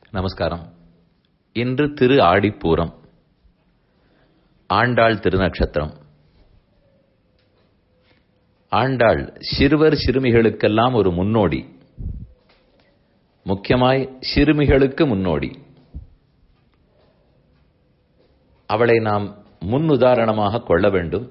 நமஸ்காரம் இன்று திரு ஆடிப்பூரம் ஆண்டாள் திருநட்சத்திரம் ஆண்டாள் சிறுவர் சிறுமிகளுக்கெல்லாம் ஒரு முன்னோடி முக்கியமாய் சிறுமிகளுக்கு முன்னோடி அவளை நாம் முன்னுதாரணமாக கொள்ள வேண்டும்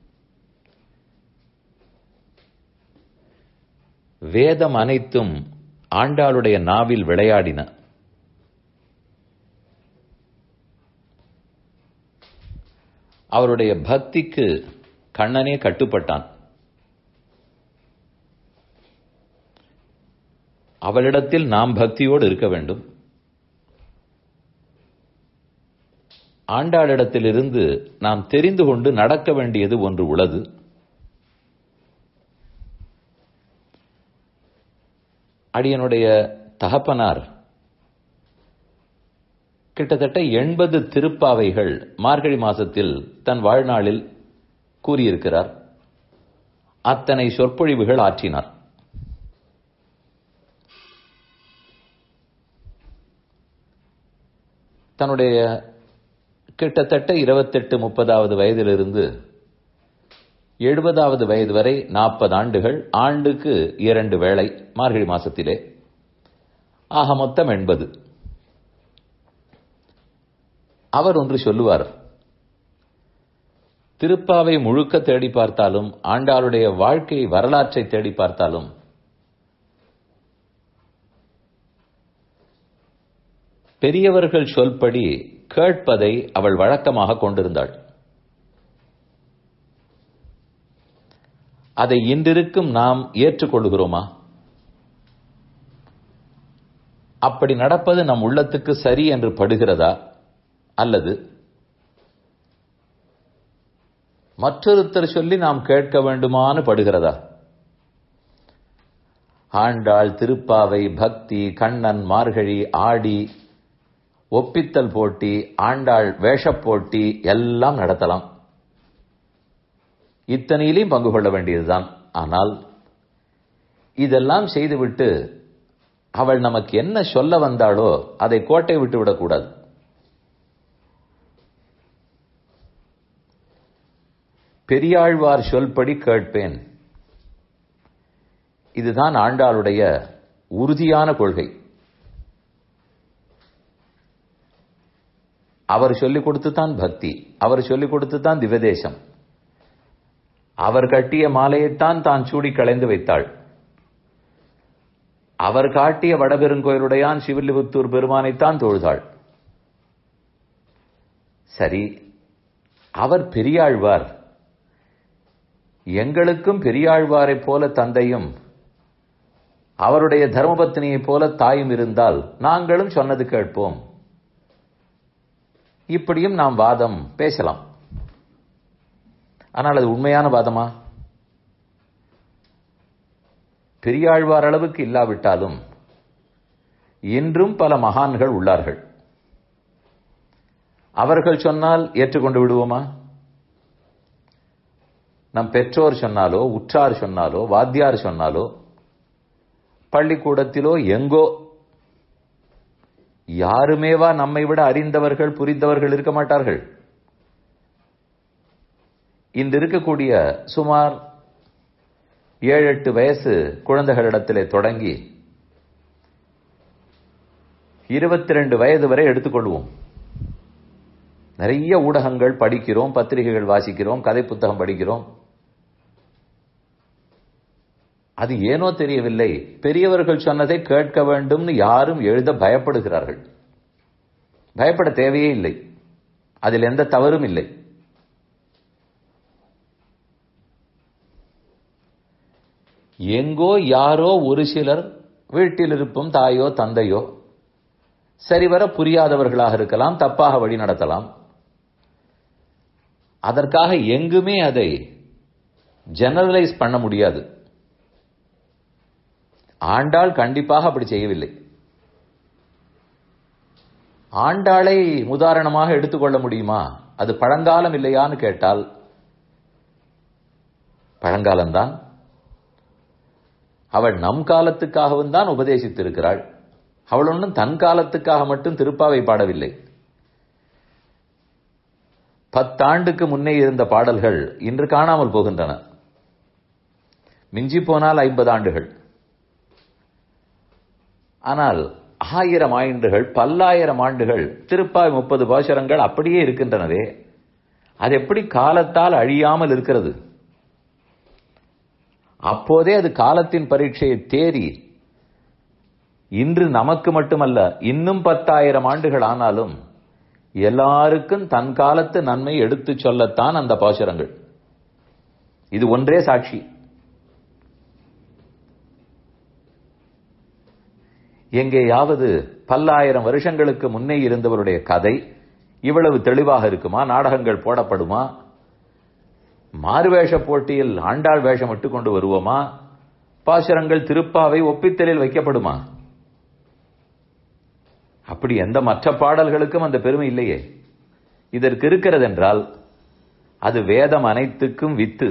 வேதம் அனைத்தும் ஆண்டாளுடைய நாவில் விளையாடின அவருடைய பக்திக்கு கண்ணனே கட்டுப்பட்டான் அவளிடத்தில் நாம் பக்தியோடு இருக்க வேண்டும் ஆண்டாளிடத்திலிருந்து நாம் தெரிந்து கொண்டு நடக்க வேண்டியது ஒன்று உள்ளது அடியனுடைய தகப்பனார் கிட்டத்தட்ட எண்பது திருப்பாவைகள் மார்கழி மாசத்தில் தன் வாழ்நாளில் கூறியிருக்கிறார் அத்தனை சொற்பொழிவுகள் ஆற்றினார் தன்னுடைய கிட்டத்தட்ட இருபத்தெட்டு முப்பதாவது வயதிலிருந்து எழுபதாவது வயது வரை நாற்பது ஆண்டுகள் ஆண்டுக்கு இரண்டு வேளை மார்கழி மாசத்திலே ஆக மொத்தம் எண்பது அவர் ஒன்று சொல்லுவார் திருப்பாவை முழுக்க தேடி பார்த்தாலும் ஆண்டாளுடைய வாழ்க்கை வரலாற்றை தேடி பார்த்தாலும் பெரியவர்கள் சொல்படி கேட்பதை அவள் வழக்கமாக கொண்டிருந்தாள் அதை இன்றிருக்கும் நாம் ஏற்றுக்கொள்கிறோமா அப்படி நடப்பது நம் உள்ளத்துக்கு சரி என்று படுகிறதா அல்லது மற்றொருத்தர் சொல்லி நாம் கேட்க வேண்டுமானு படுகிறதா ஆண்டாள் திருப்பாவை பக்தி கண்ணன் மார்கழி ஆடி ஒப்பித்தல் போட்டி ஆண்டாள் வேஷப் போட்டி எல்லாம் நடத்தலாம் இத்தனையிலையும் பங்கு கொள்ள வேண்டியதுதான் ஆனால் இதெல்லாம் செய்துவிட்டு அவள் நமக்கு என்ன சொல்ல வந்தாளோ அதை கோட்டை விட்டு விடக்கூடாது பெரியாழ்வார் சொல்படி கேட்பேன் இதுதான் ஆண்டாளுடைய உறுதியான கொள்கை அவர் சொல்லிக் கொடுத்து தான் பக்தி அவர் சொல்லிக் கொடுத்து தான் திவதேசம் அவர் கட்டிய மாலையைத்தான் தான் சூடி களைந்து வைத்தாள் அவர் காட்டிய வடபெருங்கோயிலுடையான் சிவில்லிபுத்தூர் பெருமானைத்தான் தொழுதாள் சரி அவர் பெரியாழ்வார் எங்களுக்கும் பெரியாழ்வாரைப் போல தந்தையும் அவருடைய தர்மபத்தினியைப் போல தாயும் இருந்தால் நாங்களும் சொன்னது கேட்போம் இப்படியும் நாம் வாதம் பேசலாம் ஆனால் அது உண்மையான வாதமா பெரியாழ்வார் அளவுக்கு இல்லாவிட்டாலும் இன்றும் பல மகான்கள் உள்ளார்கள் அவர்கள் சொன்னால் ஏற்றுக்கொண்டு விடுவோமா நம் பெற்றோர் சொன்னாலோ உற்றார் சொன்னாலோ வாத்தியார் சொன்னாலோ பள்ளிக்கூடத்திலோ எங்கோ யாருமேவா நம்மை விட அறிந்தவர்கள் புரிந்தவர்கள் இருக்க மாட்டார்கள் இன்று இருக்கக்கூடிய சுமார் ஏழு எட்டு வயசு குழந்தைகளிடத்திலே தொடங்கி இருபத்தி ரெண்டு வயது வரை எடுத்துக்கொள்வோம் நிறைய ஊடகங்கள் படிக்கிறோம் பத்திரிகைகள் வாசிக்கிறோம் கதை புத்தகம் படிக்கிறோம் அது ஏனோ தெரியவில்லை பெரியவர்கள் சொன்னதை கேட்க வேண்டும்னு யாரும் எழுத பயப்படுகிறார்கள் பயப்பட தேவையே இல்லை அதில் எந்த தவறும் இல்லை எங்கோ யாரோ ஒரு சிலர் வீட்டில் இருக்கும் தாயோ தந்தையோ சரிவர புரியாதவர்களாக இருக்கலாம் தப்பாக வழி நடத்தலாம் அதற்காக எங்குமே அதை ஜெனரலைஸ் பண்ண முடியாது ஆண்டாள் கண்டிப்பாக அப்படி செய்யவில்லை ஆண்டாளை உதாரணமாக எடுத்துக்கொள்ள முடியுமா அது பழங்காலம் இல்லையான்னு கேட்டால் பழங்காலம்தான் அவள் நம் காலத்துக்காகவும் தான் உபதேசித்திருக்கிறாள் அவள் ஒன்றும் தன் காலத்துக்காக மட்டும் திருப்பாவை பாடவில்லை பத்தாண்டுக்கு முன்னே இருந்த பாடல்கள் இன்று காணாமல் போகின்றன மிஞ்சி போனால் ஐம்பது ஆண்டுகள் ஆனால் ஆயிரம் ஆண்டுகள் பல்லாயிரம் ஆண்டுகள் திருப்பாய் முப்பது பாசுரங்கள் அப்படியே இருக்கின்றனவே அது எப்படி காலத்தால் அழியாமல் இருக்கிறது அப்போதே அது காலத்தின் பரீட்சையை தேறி இன்று நமக்கு மட்டுமல்ல இன்னும் பத்தாயிரம் ஆண்டுகள் ஆனாலும் எல்லாருக்கும் தன் காலத்து நன்மை எடுத்துச் சொல்லத்தான் அந்த பாசுரங்கள் இது ஒன்றே சாட்சி எங்கேயாவது பல்லாயிரம் வருஷங்களுக்கு முன்னே இருந்தவருடைய கதை இவ்வளவு தெளிவாக இருக்குமா நாடகங்கள் போடப்படுமா மாறுவேஷ போட்டியில் ஆண்டாள் வேஷம் இட்டு கொண்டு வருவோமா பாசுரங்கள் திருப்பாவை ஒப்பித்தலில் வைக்கப்படுமா அப்படி எந்த மற்ற பாடல்களுக்கும் அந்த பெருமை இல்லையே இதற்கு இருக்கிறது என்றால் அது வேதம் அனைத்துக்கும் வித்து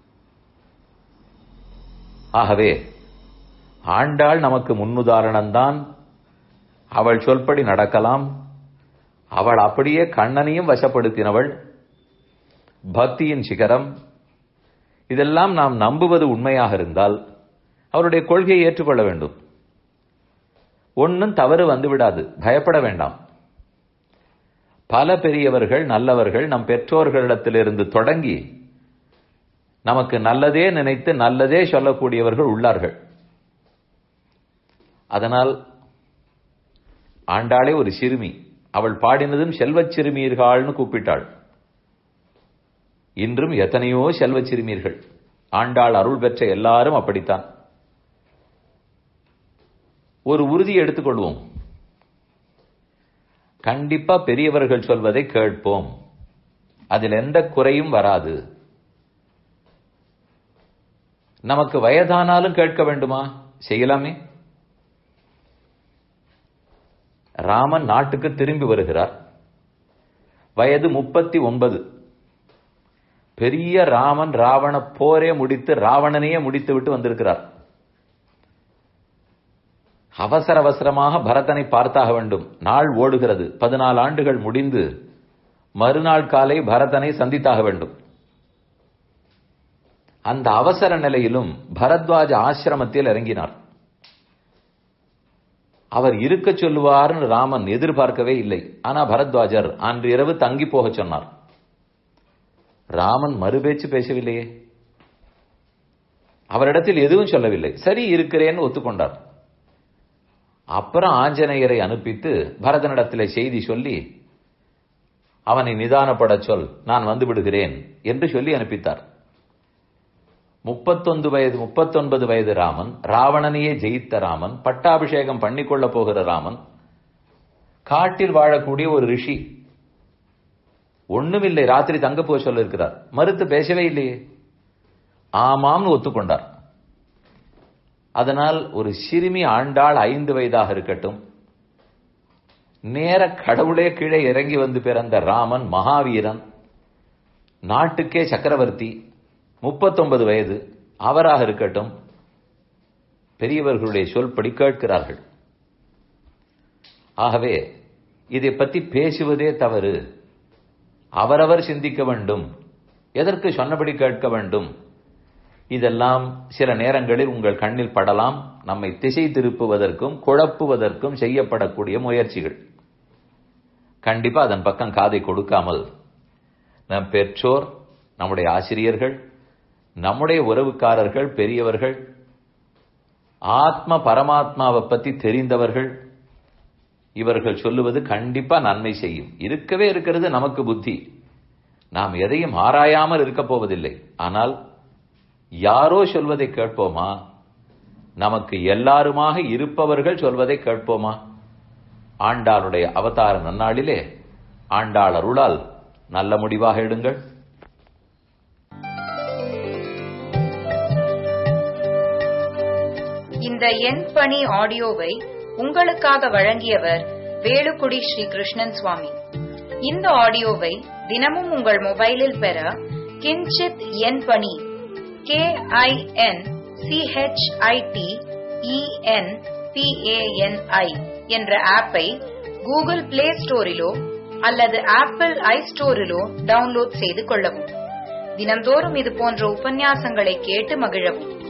ஆகவே ஆண்டாள் நமக்கு முன்னுதாரணம்தான் அவள் சொல்படி நடக்கலாம் அவள் அப்படியே கண்ணனையும் வசப்படுத்தினவள் பக்தியின் சிகரம் இதெல்லாம் நாம் நம்புவது உண்மையாக இருந்தால் அவருடைய கொள்கையை ஏற்றுக்கொள்ள வேண்டும் ஒன்னும் தவறு வந்துவிடாது பயப்பட வேண்டாம் பல பெரியவர்கள் நல்லவர்கள் நம் பெற்றோர்களிடத்திலிருந்து தொடங்கி நமக்கு நல்லதே நினைத்து நல்லதே சொல்லக்கூடியவர்கள் உள்ளார்கள் அதனால் ஆண்டாளே ஒரு சிறுமி அவள் பாடினதும் செல்வச் சிறுமியர்கள்னு கூப்பிட்டாள் இன்றும் எத்தனையோ செல்வச் சிறுமியர்கள் ஆண்டாள் அருள் பெற்ற எல்லாரும் அப்படித்தான் ஒரு உறுதி எடுத்துக்கொள்வோம் கண்டிப்பா பெரியவர்கள் சொல்வதை கேட்போம் அதில் எந்த குறையும் வராது நமக்கு வயதானாலும் கேட்க வேண்டுமா செய்யலாமே ராமன் நாட்டுக்கு திரும்பி வருகிறார் வயது முப்பத்தி ஒன்பது பெரிய ராமன் ராவண போரே முடித்து ராவணனையே முடித்து விட்டு வந்திருக்கிறார் அவசர அவசரமாக பரதனை பார்த்தாக வேண்டும் நாள் ஓடுகிறது பதினாலு ஆண்டுகள் முடிந்து மறுநாள் காலை பரதனை சந்தித்தாக வேண்டும் அந்த அவசர நிலையிலும் பரத்வாஜ ஆசிரமத்தில் இறங்கினார் அவர் இருக்க சொல்லுவார்னு ராமன் எதிர்பார்க்கவே இல்லை ஆனா பரத்வாஜர் அன்று இரவு தங்கி போக சொன்னார் ராமன் மறுபேச்சு பேசவில்லையே அவரிடத்தில் எதுவும் சொல்லவில்லை சரி இருக்கிறேன்னு ஒத்துக்கொண்டார் அப்புறம் ஆஞ்சநேயரை அனுப்பித்து பரதனிடத்திலே செய்தி சொல்லி அவனை நிதானப்பட சொல் நான் வந்து விடுகிறேன் என்று சொல்லி அனுப்பித்தார் முப்பத்தொன்று வயது முப்பத்தொன்பது வயது ராமன் ராவணனையே ஜெயித்த ராமன் பட்டாபிஷேகம் பண்ணிக்கொள்ள போகிற ராமன் காட்டில் வாழக்கூடிய ஒரு ரிஷி ஒண்ணுமில்லை ராத்திரி தங்க போக சொல்ல இருக்கிறார் மறுத்து பேசவே இல்லையே ஆமாம்னு ஒத்துக்கொண்டார் அதனால் ஒரு சிறுமி ஆண்டாள் ஐந்து வயதாக இருக்கட்டும் நேர கடவுளே கீழே இறங்கி வந்து பிறந்த ராமன் மகாவீரன் நாட்டுக்கே சக்கரவர்த்தி முப்பத்தொன்பது வயது அவராக இருக்கட்டும் பெரியவர்களுடைய சொல்படி கேட்கிறார்கள் ஆகவே இதை பற்றி பேசுவதே தவறு அவரவர் சிந்திக்க வேண்டும் எதற்கு சொன்னபடி கேட்க வேண்டும் இதெல்லாம் சில நேரங்களில் உங்கள் கண்ணில் படலாம் நம்மை திசை திருப்புவதற்கும் குழப்புவதற்கும் செய்யப்படக்கூடிய முயற்சிகள் கண்டிப்பா அதன் பக்கம் காதை கொடுக்காமல் நம் பெற்றோர் நம்முடைய ஆசிரியர்கள் நம்முடைய உறவுக்காரர்கள் பெரியவர்கள் ஆத்ம பரமாத்மாவை பத்தி தெரிந்தவர்கள் இவர்கள் சொல்லுவது கண்டிப்பா நன்மை செய்யும் இருக்கவே இருக்கிறது நமக்கு புத்தி நாம் எதையும் ஆராயாமல் இருக்க போவதில்லை ஆனால் யாரோ சொல்வதை கேட்போமா நமக்கு எல்லாருமாக இருப்பவர்கள் சொல்வதை கேட்போமா ஆண்டாளுடைய அவதார நன்னாளிலே ஆண்டாள் அருளால் நல்ல முடிவாக எடுங்கள் இந்த எண் பணி ஆடியோவை உங்களுக்காக வழங்கியவர் வேலுக்குடி ஸ்ரீ கிருஷ்ணன் சுவாமி இந்த ஆடியோவை தினமும் உங்கள் மொபைலில் பெற கிஞ்சித் எண் பணி கே ஐ என் சிஹெச்ஐடி இஎன் பிஏஎன்ஐ என்ற ஆப்பை கூகுள் பிளே ஸ்டோரிலோ அல்லது ஆப்பிள் ஐ ஸ்டோரிலோ டவுன்லோட் செய்து கொள்ளவும் தினம்தோறும் இது போன்ற உபன்யாசங்களை கேட்டு மகிழவும்